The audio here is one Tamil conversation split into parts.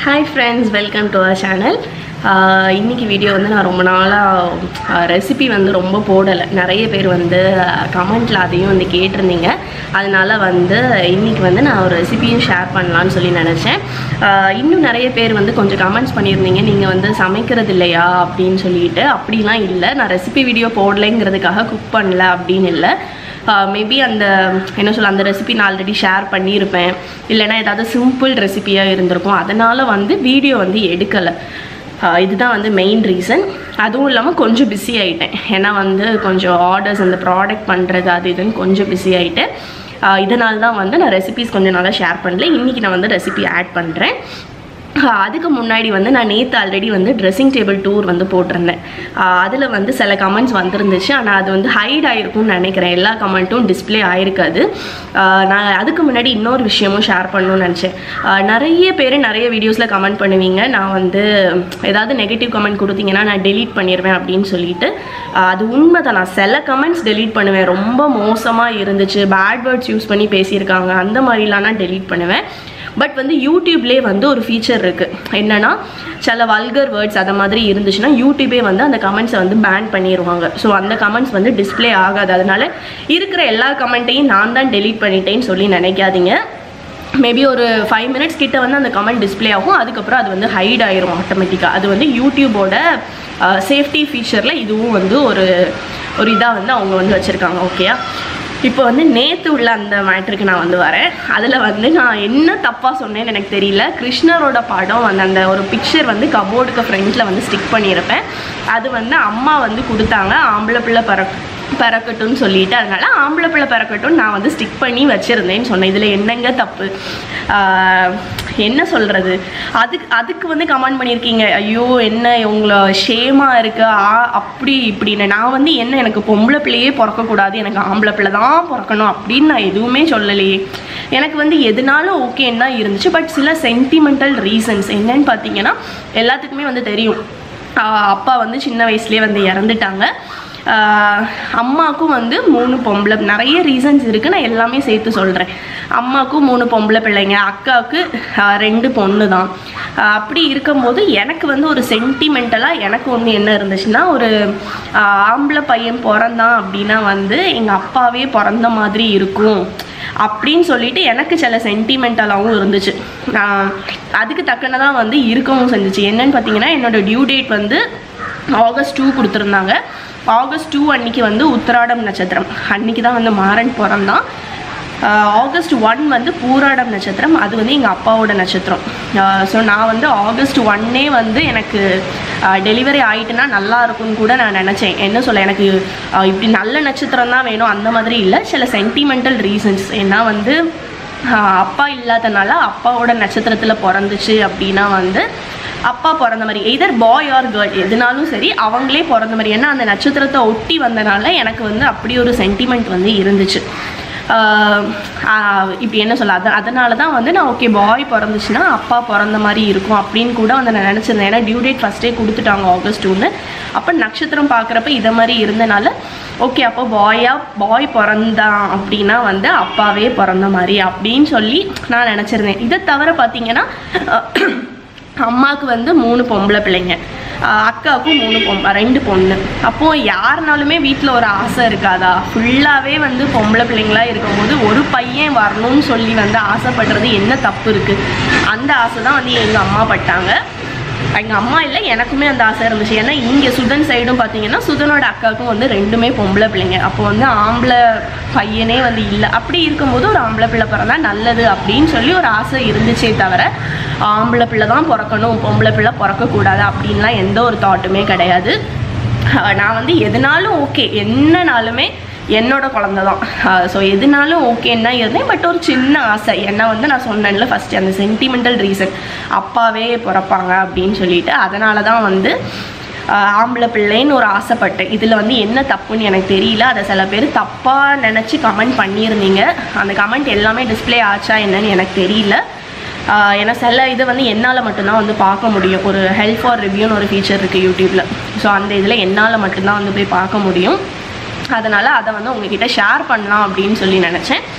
Hi friends welcome to our channel இன்னைக்கு வீடியோ வந்து நான் ரொம்ப நாளாக ரெசிபி வந்து ரொம்ப போடலை நிறைய பேர் வந்து கமெண்ட்டில் அதையும் வந்து கேட்டிருந்தீங்க அதனால வந்து இன்னைக்கு வந்து நான் ஒரு ரெசிபியும் ஷேர் பண்ணலான்னு சொல்லி நினச்சேன் ஆஹ் இன்னும் நிறைய பேர் வந்து கொஞ்சம் கமெண்ட்ஸ் பண்ணியிருந்தீங்க நீங்கள் வந்து சமைக்கிறது இல்லையா அப்படின்னு சொல்லிட்டு அப்படிலாம் இல்லை நான் ரெசிபி வீடியோ போடலைங்கிறதுக்காக குக் பண்ணல அப்படின்னு இல்லை மேபி அந்த என்ன சொல்ல அந்த ரெசிபி நான் ஆல்ரெடி ஷேர் பண்ணியிருப்பேன் இல்லைன்னா ஏதாவது சிம்பிள் ரெசிபியாக இருந்திருக்கும் அதனால் வந்து வீடியோ வந்து எடுக்கலை ஆஹ் இதுதான் வந்து மெயின் ரீசன் அதுவும் இல்லாமல் கொஞ்சம் பிஸி ஆகிட்டேன் ஏன்னா வந்து கொஞ்சம் ஆர்டர்ஸ் அந்த ப்ராடக்ட் பண்ணுறது அது இதுன்னு கொஞ்சம் பிஸி ஆகிட்டேன் இதனால தான் வந்து நான் ரெசிபிஸ் கொஞ்சம் நாளாக ஷேர் பண்ணல இன்றைக்கி நான் வந்து ரெசிபி ஆட் பண்ணுறேன் ஆஹ் அதுக்கு முன்னாடி வந்து நான் நேற்று ஆல்ரெடி வந்து ட்ரெஸ்ஸிங் டேபிள் டூர் வந்து போட்டிருந்தேன் அதில் வந்து சில கமெண்ட்ஸ் வந்துருந்துச்சு ஆனால் அது வந்து ஹைட் ஆகிருக்கும்னு நினைக்கிறேன் எல்லா கமெண்ட்டும் டிஸ்ப்ளே ஆயிருக்காது ஆஹ் நான் அதுக்கு முன்னாடி இன்னொரு விஷயமும் ஷேர் பண்ணணும்னு நினச்சேன் ஆஹ் நிறைய பேர் நிறைய வீடியோஸில் கமெண்ட் பண்ணுவீங்க நான் வந்து ஏதாவது நெகட்டிவ் கமெண்ட் கொடுத்தீங்கன்னா நான் டெலீட் பண்ணிடுவேன் அப்படின்னு சொல்லிட்டு ஆஹ் அது உண்மை தான் நான் சில கமெண்ட்ஸ் டெலீட் பண்ணுவேன் ரொம்ப மோசமாக இருந்துச்சு பேட் வேர்ட்ஸ் யூஸ் பண்ணி பேசியிருக்காங்க அந்த மாதிரிலாம் நான் டெலீட் பண்ணுவேன் பட் வந்து யூடியூப்லேயே வந்து ஒரு ஃபீச்சர் இருக்குது என்னன்னா சில வல்கர் வேர்ட்ஸ் அதை மாதிரி இருந்துச்சுன்னா யூடியூபே வந்து அந்த கமெண்ட்ஸை வந்து பேன் பண்ணிடுவாங்க ஸோ அந்த கமெண்ட்ஸ் வந்து டிஸ்ப்ளே ஆகாது அதனால இருக்கிற எல்லா கமெண்ட்டையும் நான் தான் டெலீட் பண்ணிட்டேன்னு சொல்லி நினைக்காதீங்க மேபி ஒரு ஃபைவ் மினிட்ஸ் கிட்ட வந்து அந்த கமெண்ட் டிஸ்ப்ளே ஆகும் அதுக்கப்புறம் அது வந்து ஹைட் ஆயிரும் ஆட்டோமேட்டிக்காக அது வந்து யூடியூபோட சேஃப்டி ஃபீச்சரில் இதுவும் வந்து ஒரு ஒரு இதாக வந்து அவங்க வந்து வச்சுருக்காங்க ஓகேயா இப்போ வந்து நேற்று உள்ள அந்த மேட்ருக்கு நான் வந்து வரேன் அதில் வந்து நான் என்ன தப்பாக சொன்னேன்னு எனக்கு தெரியல கிருஷ்ணரோட படம் வந்து அந்த ஒரு பிக்சர் வந்து கபோர்டுக்கு ஃப்ரண்ட்டில் வந்து ஸ்டிக் பண்ணியிருப்பேன் அது வந்து அம்மா வந்து கொடுத்தாங்க ஆம்பளை பிள்ளை பிற பிறக்கட்டும்னு சொல்லிட்டு அதனால ஆம்பளை பிள்ளை பிறக்கட்டும் நான் வந்து ஸ்டிக் பண்ணி வச்சுருந்தேன்னு சொன்னேன் இதில் என்னங்க தப்பு ஆஹ் என்ன சொல்கிறது அதுக்கு அதுக்கு வந்து கமெண்ட் பண்ணியிருக்கீங்க ஐயோ என்ன உங்களை ஷேமாக இருக்கு ஆ அப்படி இப்படின்னு நான் வந்து என்ன எனக்கு பொம்பளை பிள்ளையே பிறக்கக்கூடாது எனக்கு ஆம்பளை பிள்ளை தான் பிறக்கணும் அப்படின்னு நான் எதுவுமே சொல்லலையே எனக்கு வந்து எதுனாலும் ஓகேன்னு தான் இருந்துச்சு பட் சில சென்டிமெண்டல் ரீசன்ஸ் என்னன்னு பார்த்தீங்கன்னா எல்லாத்துக்குமே வந்து தெரியும் ஆஹ் அப்பா வந்து சின்ன வயசுலேயே வந்து இறந்துட்டாங்க ஆஹ் அம்மாவுக்கும் வந்து மூணு பொம்பளை நிறைய ரீசன்ஸ் இருக்குது நான் எல்லாமே சேர்த்து சொல்கிறேன் அம்மாவுக்கும் மூணு பொம்பளை பிள்ளைங்க அக்காவுக்கு ஆஹ் ரெண்டு பொண்ணு தான் ஆஹ் அப்படி இருக்கும்போது எனக்கு வந்து ஒரு சென்டிமெண்டலாக எனக்கு வந்து என்ன இருந்துச்சுன்னா ஒரு ஆஹ் ஆம்பளை பையன் பிறந்தான் அப்படின்னா வந்து எங்கள் அப்பாவே பிறந்த மாதிரி இருக்கும் அப்படின்னு சொல்லிட்டு எனக்கு சில சென்டிமெண்டலாகவும் இருந்துச்சு நான் அதுக்கு தக்கனதான் வந்து இருக்கவும் செஞ்சுச்சு என்னன்னு பார்த்தீங்கன்னா என்னோட டியூ டேட் வந்து ஆகஸ்ட் டூ கொடுத்துருந்தாங்க ஆகஸ்ட் டூ அன்னைக்கு வந்து உத்திராடம் நட்சத்திரம் அன்னைக்கு தான் வந்து மாறன் பிறந்தான் ஆஹ் ஆகஸ்ட் ஒன் வந்து பூராடம் நட்சத்திரம் அது வந்து எங்கள் அப்பாவோட நட்சத்திரம் ஸோ நான் வந்து ஆகஸ்ட் ஒன்னே வந்து எனக்கு டெலிவரி ஆயிட்டுனா நல்லா இருக்கும்னு கூட நான் நினச்சேன் என்ன சொல்ல எனக்கு ஆஹ் இப்படி நல்ல நட்சத்திரம் தான் வேணும் அந்த மாதிரி இல்லை சில சென்டிமெண்டல் ரீசன்ஸ் ஏன்னா வந்து ஆஹ் அப்பா இல்லாதனால அப்பாவோட நட்சத்திரத்தில் பிறந்துச்சு அப்படின்னா வந்து அப்பா பிறந்த மாதிரி எதர் பாய் ஆர் கேர்ள் எதுனாலும் சரி அவங்களே பிறந்த மாதிரி ஏன்னா அந்த நட்சத்திரத்தை ஒட்டி வந்தனால எனக்கு வந்து அப்படி ஒரு சென்டிமெண்ட் வந்து இருந்துச்சு ஆஹ் ஆஹ் இப்படி என்ன சொல்ல அத அதனால தான் வந்து நான் ஓகே பாய் பிறந்துச்சுன்னா அப்பா பிறந்த மாதிரி இருக்கும் அப்படின்னு கூட வந்து நான் நினச்சிருந்தேன் ஏன்னா டியூ டேட் ஃபஸ்ட்டே கொடுத்துட்டாங்க ஆகஸ்ட் ஒன்று அப்போ நட்சத்திரம் பார்க்குறப்ப இதை மாதிரி இருந்தனால ஓகே அப்போ பாயா பாய் பிறந்தான் அப்படின்னா வந்து அப்பாவே பிறந்த மாதிரி அப்படின்னு சொல்லி நான் நினச்சிருந்தேன் இதை தவிர பார்த்தீங்கன்னா அம்மாவுக்கு வந்து மூணு பொம்பளை பிள்ளைங்க ஆஹ் அக்காவுக்கும் மூணு பொம் ரெண்டு பொண்ணு அப்போது யாருனாலுமே வீட்டில் ஒரு ஆசை இருக்காதா ஃபுல்லாகவே வந்து பொம்பளை பிள்ளைங்களா இருக்கும்போது ஒரு பையன் வரணும்னு சொல்லி வந்து ஆசைப்படுறது என்ன தப்பு இருக்குது அந்த ஆசை தான் வந்து எங்கள் அம்மா பட்டாங்க எங்கள் அம்மா இல்லை எனக்குமே அந்த ஆசை இருந்துச்சு ஏன்னா இங்கே சுதன் சைடும் பார்த்தீங்கன்னா சுதனோட அக்காவுக்கும் வந்து ரெண்டுமே பொம்பளை பிள்ளைங்க அப்போ வந்து ஆம்பளை பையனே வந்து இல்லை அப்படி இருக்கும்போது ஒரு ஆம்பளை பிள்ளை பிறந்தா நல்லது அப்படின்னு சொல்லி ஒரு ஆசை இருந்துச்சே தவிர ஆம்பளை பிள்ளை தான் பிறக்கணும் பொம்பளை பிள்ளை பிறக்கக்கூடாது அப்படின்லாம் எந்த ஒரு தாட்டுமே கிடையாது அஹ் நான் வந்து எதுனாலும் ஓகே என்னனாலுமே என்னோட குழந்த தான் ஸோ எதுனாலும் ஓகேன்னு தான் இருந்தேன் பட் ஒரு சின்ன ஆசை ஏன்னா வந்து நான் சொன்னேன்ல ஃபஸ்ட்டு அந்த சென்டிமெண்டல் ரீசன் அப்பாவே பிறப்பாங்க அப்படின்னு சொல்லிட்டு அதனால தான் வந்து ஆஹ் ஆம்பளை பிள்ளைன்னு ஒரு ஆசைப்பட்டேன் இதில் வந்து என்ன தப்புன்னு எனக்கு தெரியல அதை சில பேர் தப்பாக நினச்சி கமெண்ட் பண்ணியிருந்தீங்க அந்த கமெண்ட் எல்லாமே டிஸ்ப்ளே ஆச்சா என்னன்னு எனக்கு தெரியல ஆஹ் ஏன்னா சில இதை வந்து என்னால் மட்டும்தான் வந்து பார்க்க முடியும் ஒரு ஹெல்ப் ஃபார் ரிவ்யூன்னு ஒரு ஃபீச்சர் இருக்குது யூடியூப்பில் ஸோ அந்த இதில் என்னால் மட்டும்தான் வந்து போய் பார்க்க முடியும் அதனால் அதை வந்து உங்ககிட்ட ஷேர் பண்ணலாம் அப்படின்னு சொல்லி நினச்சேன்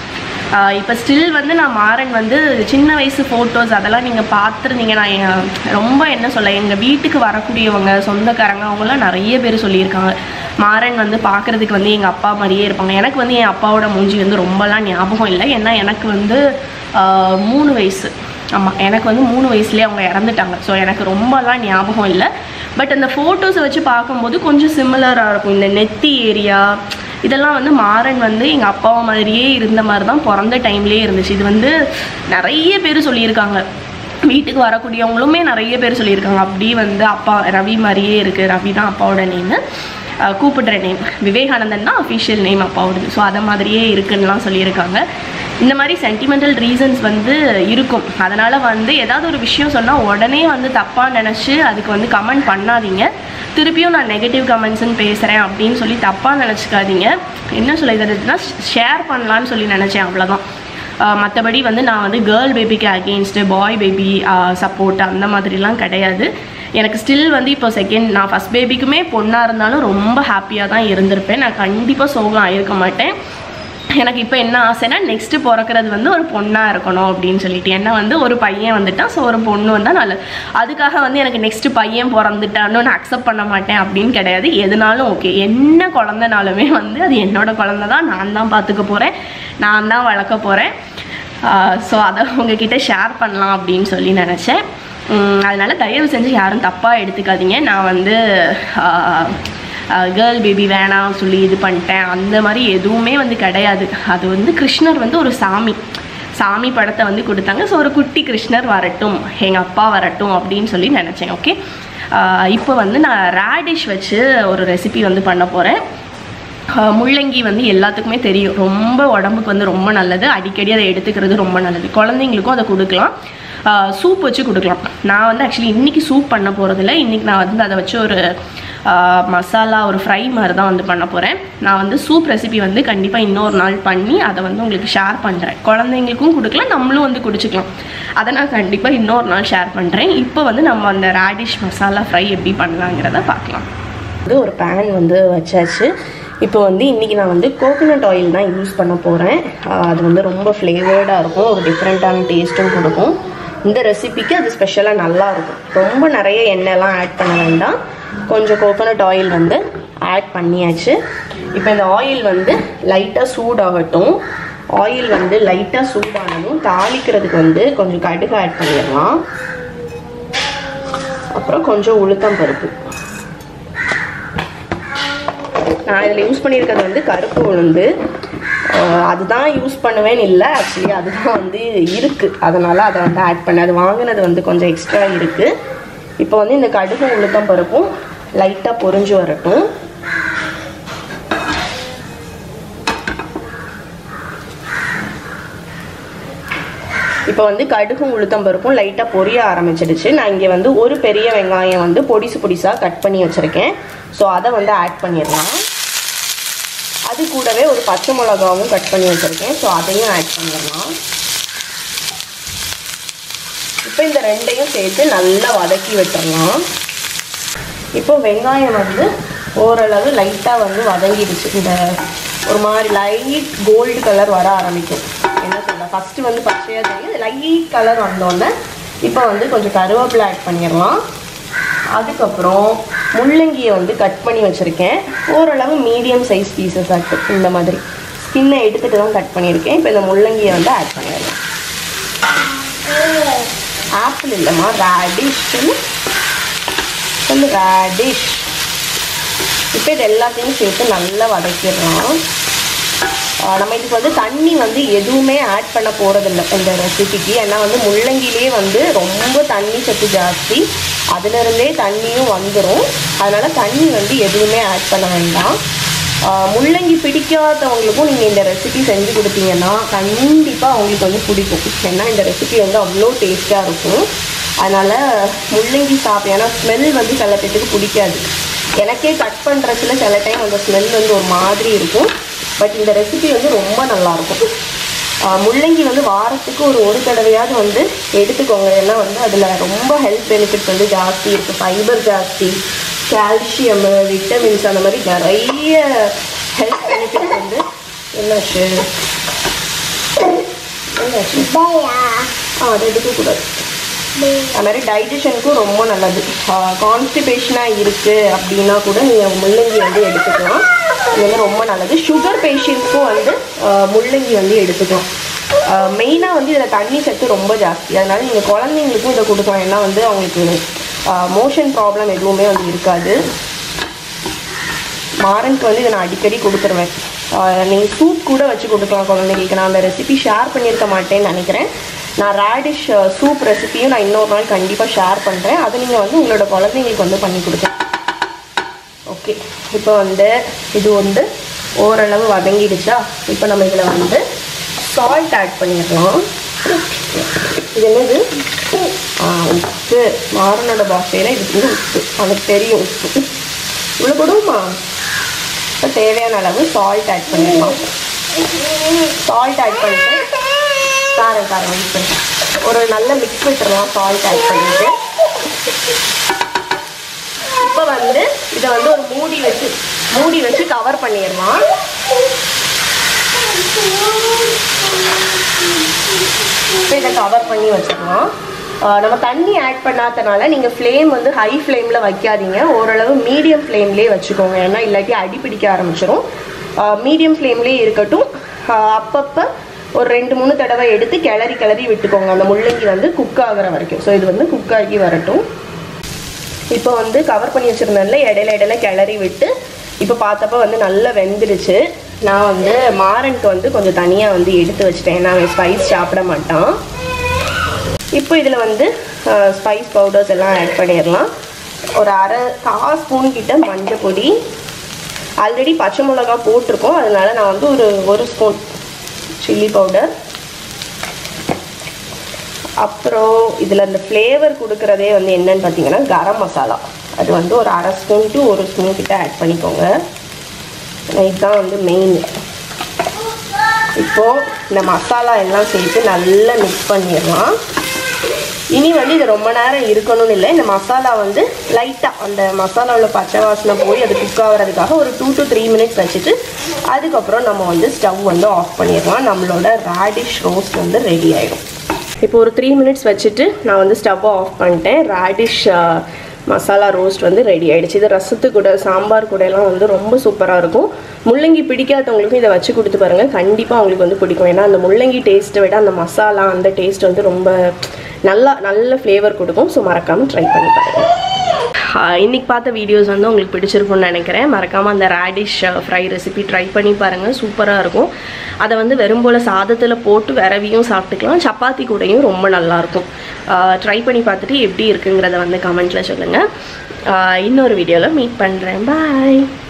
இப்போ ஸ்டில் வந்து நான் மாறன் வந்து சின்ன வயசு ஃபோட்டோஸ் அதெல்லாம் நீங்கள் பார்த்துருந்தீங்க நான் என் ரொம்ப என்ன சொல்ல எங்கள் வீட்டுக்கு வரக்கூடியவங்க சொந்தக்காரங்க அவங்களாம் நிறைய பேர் சொல்லியிருக்காங்க மாறன் வந்து பார்க்குறதுக்கு வந்து எங்கள் அப்பா மாதிரியே இருப்பாங்க எனக்கு வந்து என் அப்பாவோட மூஞ்சி வந்து ரொம்பலாம் ஞாபகம் இல்லை ஏன்னா எனக்கு வந்து ஆஹ், மூணு வயசு ஆமாம் எனக்கு வந்து மூணு வயசுலேயே அவங்க இறந்துட்டாங்க ஸோ எனக்கு ரொம்பலாம் ஞாபகம் இல்லை பட் அந்த ஃபோட்டோஸை வச்சு பார்க்கும்போது கொஞ்சம் சிமிலராக இருக்கும் இந்த நெத்தி ஏரியா இதெல்லாம் வந்து மாறன் வந்து எங்கள் அப்பாவை மாதிரியே இருந்த மாதிரி தான் பிறந்த டைம்லேயே இருந்துச்சு இது வந்து நிறைய பேர் சொல்லியிருக்காங்க வீட்டுக்கு வரக்கூடியவங்களுமே நிறைய பேர் சொல்லியிருக்காங்க அப்படி வந்து அப்பா ரவி மாதிரியே இருக்குது ரவி தான் அப்பாவோட நேமு கூப்பிடுற நேம் விவேகானந்தன் தான் அஃபிஷியல் நேம் அப்பாவோடது ஸோ அதை மாதிரியே இருக்குன்னுலாம் சொல்லியிருக்காங்க இந்த மாதிரி சென்டிமெண்டல் ரீசன்ஸ் வந்து இருக்கும் அதனால் வந்து ஏதாவது ஒரு விஷயம் சொன்னால் உடனே வந்து தப்பாக நினச்சி அதுக்கு வந்து கமெண்ட் பண்ணாதீங்க திருப்பியும் நான் நெகட்டிவ் கமெண்ட்ஸ்னு பேசுகிறேன் அப்படின்னு சொல்லி தப்பாக நினச்சிக்காதீங்க என்ன சொல்லிதுன்னா ஷேர் பண்ணலான்னு சொல்லி நினச்சேன் அவ்வளோதான் மற்றபடி வந்து நான் வந்து கேர்ள் பேபிக்கு அகெயின்ஸ்டு பாய் பேபி சப்போர்ட் அந்த மாதிரிலாம் கிடையாது எனக்கு ஸ்டில் வந்து இப்போ செகண்ட் நான் ஃபஸ்ட் பேபிக்குமே பொண்ணாக இருந்தாலும் ரொம்ப ஹாப்பியாக தான் இருந்திருப்பேன் நான் கண்டிப்பாக சோகம் ஆயிருக்க மாட்டேன் எனக்கு இப்போ என்ன ஆசைன்னா நெக்ஸ்ட்டு பிறக்கிறது வந்து ஒரு பொண்ணாக இருக்கணும் அப்படின்னு சொல்லிட்டு ஏன்னா வந்து ஒரு பையன் வந்துட்டான் ஸோ ஒரு பொண்ணு வந்தால் நல்லது அதுக்காக வந்து எனக்கு நெக்ஸ்ட்டு பையன் பிறந்துட்டான்னு நான் அக்செப்ட் பண்ண மாட்டேன் அப்படின்னு கிடையாது எதுனாலும் ஓகே என்ன குழந்தைனாலுமே வந்து அது என்னோட குழந்தை தான் நான் தான் பார்த்துக்க போகிறேன் நான் தான் வளர்க்க போகிறேன் ஸோ அதை உங்ககிட்ட ஷேர் பண்ணலாம் அப்படின்னு சொல்லி நினச்சேன் உம், அதனால தயவு செஞ்சு யாரும் தப்பாக எடுத்துக்காதீங்க நான் வந்து கேர்ள் பேபி வேணாம் சொல்லி இது பண்ணிட்டேன் அந்த மாதிரி எதுவுமே வந்து கிடையாது அது வந்து கிருஷ்ணர் வந்து ஒரு சாமி சாமி படத்தை வந்து கொடுத்தாங்க ஸோ ஒரு குட்டி கிருஷ்ணர் வரட்டும் எங்கள் அப்பா வரட்டும் அப்படின்னு சொல்லி நினச்சேன் ஓகே இப்போ வந்து நான் ரேடிஷ் வச்சு ஒரு ரெசிபி வந்து பண்ண போகிறேன் ஆஹ் முள்ளங்கி வந்து எல்லாத்துக்குமே தெரியும் ரொம்ப உடம்புக்கு வந்து ரொம்ப நல்லது அடிக்கடி அதை எடுத்துக்கிறது ரொம்ப நல்லது குழந்தைங்களுக்கும் அதை கொடுக்கலாம் சூப் வச்சு கொடுக்கலாம் நான் வந்து ஆக்சுவலி இன்றைக்கி சூப் பண்ண போகிறதில்ல இன்றைக்கி நான் வந்து அதை வச்சு ஒரு ஆஹ் மசாலா ஒரு ஃப்ரை மாதிரி தான் வந்து பண்ண போகிறேன் நான் வந்து சூப் ரெசிபி வந்து கண்டிப்பாக இன்னொரு நாள் பண்ணி அதை வந்து உங்களுக்கு ஷேர் பண்ணுறேன் குழந்தைங்களுக்கும் கொடுக்கலாம் நம்மளும் வந்து குடிச்சிக்கலாம் அதை நான் கண்டிப்பாக இன்னொரு நாள் ஷேர் பண்ணுறேன் இப்போ வந்து நம்ம அந்த ரேடிஷ் மசாலா ஃப்ரை எப்படி பண்ணலாங்கிறத பார்க்கலாம் வந்து ஒரு பேன் வந்து வச்சாச்சு இப்போ வந்து இன்றைக்கி நான் வந்து கோகோனட் ஆயில் தான் யூஸ் பண்ண போகிறேன் அது வந்து ரொம்ப ஃப்ளேவர்டாக இருக்கும் ஒரு டிஃப்ரெண்ட்டான டேஸ்ட்டும் கொடுக்கும் இந்த ரெசிபிக்கு அது ஸ்பெஷலாக நல்லா இருக்கும் ரொம்ப நிறைய எண்ணெய்லாம் ஆட் பண்ண வேண்டாம் கொஞ்சம் கோகோனட் ஆயில் வந்து ஆட் பண்ணியாச்சு இப்போ இந்த ஆயில் வந்து லைட்டாக சூடாகட்டும் ஆயில் வந்து லைட்டாக சூடானதும் தாளிக்கிறதுக்கு வந்து கொஞ்சம் கடுகு ஆட் பண்ணிடலாம் அப்புறம் கொஞ்சம் உளுத்தம் பருப்பு நான் இதில் யூஸ் பண்ணியிருக்கிறது வந்து கருப்பு உளுந்து அஹ் அதுதான் யூஸ் பண்ணுவேன்னு இல்லை ஆக்சுவலி அதுதான் வந்து இருக்குது அதனால் அதை வந்து ஆட் பண்ணேன் அது வாங்கினது வந்து கொஞ்சம் எக்ஸ்ட்ரா இருக்குது இப்போ வந்து இந்த கடுகு உளுத்தம் பருப்பும் லைட்டாக பொரிஞ்சு வரட்டும் இப்போ வந்து கடுகும் உளுத்தம் பருப்பும் லைட்டாக பொரிய ஆரம்பிச்சிடுச்சு நான் இங்கே வந்து ஒரு பெரிய வெங்காயம் வந்து பொடிசு பொடிசாக கட் பண்ணி வச்சுருக்கேன் ஸோ அதை வந்து ஆட் பண்ணிடலாம் அது கூடவே ஒரு பச்சை மிளகாவும் கட் பண்ணி வச்சுருக்கேன் ஸோ அதையும் ஆட் பண்ணிடலாம் இப்போ இந்த ரெண்டையும் சேர்த்து நல்லா வதக்கி விட்டுறலாம் இப்போ வெங்காயம் வந்து ஓரளவு லைட்டாக வந்து வதங்கிடுச்சு இந்த ஒரு மாதிரி லைட் கோல்டு கலர் வர ஆரம்பிக்கும் என்ன சொல்ல ஃபஸ்ட்டு வந்து பச்சையாக தெரியும் லைட் கலர் வந்தோடனே இப்போ வந்து கொஞ்சம் கருவேப்பிலை ஆட் பண்ணிடலாம் அதுக்கப்புறம் முள்ளங்கியை வந்து கட் பண்ணி வச்சுருக்கேன் ஓரளவு மீடியம் சைஸ் பீசஸ் ஆட்டு இந்த மாதிரி ஸ்கின்னை எடுத்துகிட்டு தான் கட் பண்ணியிருக்கேன் இப்போ இந்த முள்ளங்கியை வந்து ஆட் பண்ணிடலாம் ஆப்பிள் இல்லைம்மா ரேடிஷ் வந்து ரேடிஷ் இப்போ இது எல்லாத்தையும் சேர்த்து நல்லா வதக்கிடலாம் ஆஹ் நம்ம இதுக்கு வந்து தண்ணி வந்து எதுவுமே ஆட் பண்ண போகிறதில்ல இந்த ரெசிபிக்கு ஏன்னா வந்து முள்ளங்கிலேயே வந்து ரொம்ப தண்ணி சத்து ஜாஸ்தி அதுலேருந்தே தண்ணியும் வந்துடும் அதனால் தண்ணி வந்து எதுவுமே ஆட் பண்ண வேண்டாம் ஆஹ் முள்ளங்கி பிடிக்காதவங்களுக்கும் நீங்கள் இந்த ரெசிபி செஞ்சு கொடுத்தீங்கன்னா கண்டிப்பாக அவங்களுக்கு வந்து பிடிக்கும் ஏன்னா இந்த ரெசிபி வந்து அவ்வளோ டேஸ்ட்டாக இருக்கும் அதனால் முள்ளங்கி சாப்பிட்டு ஏன்னா ஸ்மெல் வந்து சில பேத்துக்கு பிடிக்காது எனக்கே கட் பண்ணுறதுல சில டைம் அந்த ஸ்மெல் வந்து ஒரு மாதிரி இருக்கும் பட் இந்த ரெசிபி வந்து ரொம்ப நல்லாயிருக்கும் முள்ளங்கி வந்து வாரத்துக்கு ஒரு ஒரு தடவையாவது வந்து எடுத்துக்கோங்க ஏன்னா வந்து அதில் ரொம்ப ஹெல்த் பெனிஃபிட்ஸ் வந்து ஜாஸ்தி இருக்குது ஃபைபர் ஜாஸ்தி கால்சியம் விட்டமின்ஸ் அந்த மாதிரி நிறைய ஹெல்த் பெனிஃபிட்ஸ் வந்து என்னாச்சு என்னாச்சு? பயா ஆ அதை எடுக்கக்கூடாது அது மாதிரி டைஜஷனுக்கும் ரொம்ப நல்லது கான்ஸ்டிபேஷனாக இருக்குது அப்படின்னா கூட நீங்கள் முள்ளங்கி வந்து எடுத்துக்கலாம் இது வந்து ரொம்ப நல்லது சுகர் பேஷண்ட்ஸ்க்கும் வந்து ஆஹ், முள்ளங்கி வந்து எடுத்துக்கலாம் மெயினாக வந்து இதில் தண்ணி சத்து ரொம்ப ஜாஸ்தி அதனால நீங்கள் குழந்தைங்களுக்கும் இதை கொடுக்கலாம் ஏன்னா வந்து அவங்களுக்கு மோஷன் ப்ராப்ளம் எதுவுமே வந்து இருக்காது மாறனுக்கு வந்து இதை நான் அடிக்கடி கொடுத்துருவேன் நீங்கள் சூப் கூட வச்சு கொடுக்கலாம் குழந்தைங்களுக்கு நான் அந்த ரெசிபி ஷேர் பண்ணியிருக்க மாட்டேன்னு நினைக்கிறேன் நான் ரேடிஷ் சூப் ரெசிபியும் நான் இன்னொரு நாள் கண்டிப்பாக ஷேர் பண்ணுறேன் அதை நீங்கள் வந்து உங்களோட குழந்தைங்களுக்கு வந்து பண்ணி கொடுக்கலாம் ஓகே இப்போ வந்து இது வந்து ஓரளவு வதங்கிடுச்சா இப்போ நம்ம இதில் வந்து சால்ட் ஆட் பண்ணிடலாம் இது என்னது ஆ உப்பு மாறனோட பாஷையில் இதுக்கு வந்து உப்பு எனக்கு தெரியும் உப்பு இவ்வளோ கொடுமா இப்போ தேவையான அளவு சால்ட் ஆட் பண்ணிடலாம் சால்ட் ஆட் பண்ணிட்டு காரம் காரம் வெயிட் பண்ணி ஒரு நல்ல மிக்ஸ் விட்டுறலாம் சால்ட் ஆட் பண்ணிட்டு இப்போ வந்து இதை வந்து ஒரு மூடி வச்சு மூடி வச்சு கவர் பண்ணிடலாம் இப்போ இதை கவர் பண்ணி வச்சிடலாம் ஆஹ் நம்ம தண்ணி ஆட் பண்ணாதனால நீங்கள் ஃப்ளேம் வந்து ஹை ஃப்ளேமில் வைக்காதீங்க ஓரளவு மீடியம் ஃப்ளேம்லேயே வச்சுக்கோங்க ஏன்னா இல்லாட்டி அடி பிடிக்க ஆரம்பிச்சிடும் மீடியம் ஃப்ளேம்லேயே இருக்கட்டும் ஆஹ் அப்பப்போ ஒரு ரெண்டு மூணு தடவை எடுத்து கிளறி கிளறி விட்டுக்கோங்க அந்த முள்ளங்கி வந்து குக் ஆகுற வரைக்கும் ஸோ இது வந்து குக் ஆகி வரட்டும் இப்போ வந்து கவர் பண்ணி வச்சுருந்தேன்ல இடையில இடையில கிளறி விட்டு இப்போ பார்த்தப்ப வந்து நல்லா வெந்துடுச்சு நான் வந்து மாறனுக்கு வந்து கொஞ்சம் தனியாக வந்து எடுத்து வச்சிட்டேன் ஏன்னா அவன் ஸ்பைஸ் சாப்பிட மாட்டான் இப்போ இதில் வந்து ஸ்பைஸ் பவுடர்ஸ் எல்லாம் ஆட் பண்ணிடலாம் ஒரு அரை கா ஸ்பூன் கிட்ட மஞ்சள் பொடி ஆல்ரெடி பச்சை மிளகா போட்டிருக்கோம் அதனால நான் வந்து ஒரு ஒரு ஸ்பூன் சில்லி பவுடர் அப்புறம் இதில் அந்த ஃப்ளேவர் கொடுக்குறதே வந்து என்னன்னு பார்த்தீங்கன்னா கரம் மசாலா அது வந்து ஒரு அரை ஸ்பூன் டு ஒரு ஸ்பூன் கிட்ட ஆட் பண்ணிக்கோங்க இதுதான் வந்து மெயின் இப்போது இந்த மசாலா எல்லாம் சேர்த்து நல்லா மிக்ஸ் பண்ணிடலாம் இனி வந்து இது ரொம்ப நேரம் இருக்கணும்னு இல்லை இந்த மசாலா வந்து லைட்டாக அந்த மசாலாவில் பச்சை வாசனை போய் அது குக் ஆகிறதுக்காக ஒரு டூ டு த்ரீ மினிட்ஸ் வச்சுட்டு அதுக்கப்புறம் நம்ம வந்து ஸ்டவ் வந்து ஆஃப் பண்ணிடலாம் நம்மளோட ரேடிஷ் ரோஸ்ட் வந்து ரெடி ஆகிடும் இப்போ ஒரு த்ரீ மினிட்ஸ் வச்சுட்டு நான் வந்து ஸ்டவ்வை ஆஃப் பண்ணிட்டேன் ரேடிஷ் மசாலா ரோஸ்ட் வந்து ரெடி ஆயிடுச்சு இது ரசத்து கூட சாம்பார் கூட எல்லாம் வந்து ரொம்ப சூப்பராக இருக்கும் முள்ளங்கி பிடிக்காதவங்களுக்கும் இதை வச்சு கொடுத்து பாருங்கள் கண்டிப்பாக அவங்களுக்கு வந்து பிடிக்கும் ஏன்னா அந்த முள்ளங்கி டேஸ்ட்டை விட அந்த மசாலா அந்த டேஸ்ட் வந்து ரொம்ப நல்லா நல்ல ஃப்ளேவர் கொடுக்கும் ஸோ மறக்காமல் ட்ரை பண்ணி பாருங்கள் இன்னைக்கு பார்த்த வீடியோஸ் வந்து உங்களுக்கு பிடிச்சிருக்கும்னு நினைக்கிறேன் மறக்காமல் அந்த ரேடிஷ் ஃப்ரை ரெசிபி ட்ரை பண்ணி பாருங்கள் சூப்பராக இருக்கும் அதை வந்து வெறும் போல் சாதத்தில் போட்டு விரவியும் சாப்பிட்டுக்கலாம் சப்பாத்தி கூடயும் ரொம்ப நல்லாயிருக்கும் ட்ரை பண்ணி பார்த்துட்டு எப்படி இருக்குங்கிறத வந்து கமெண்ட்டில் சொல்லுங்கள் இன்னொரு வீடியோவில் மீட் பண்ணுறேன் பாய்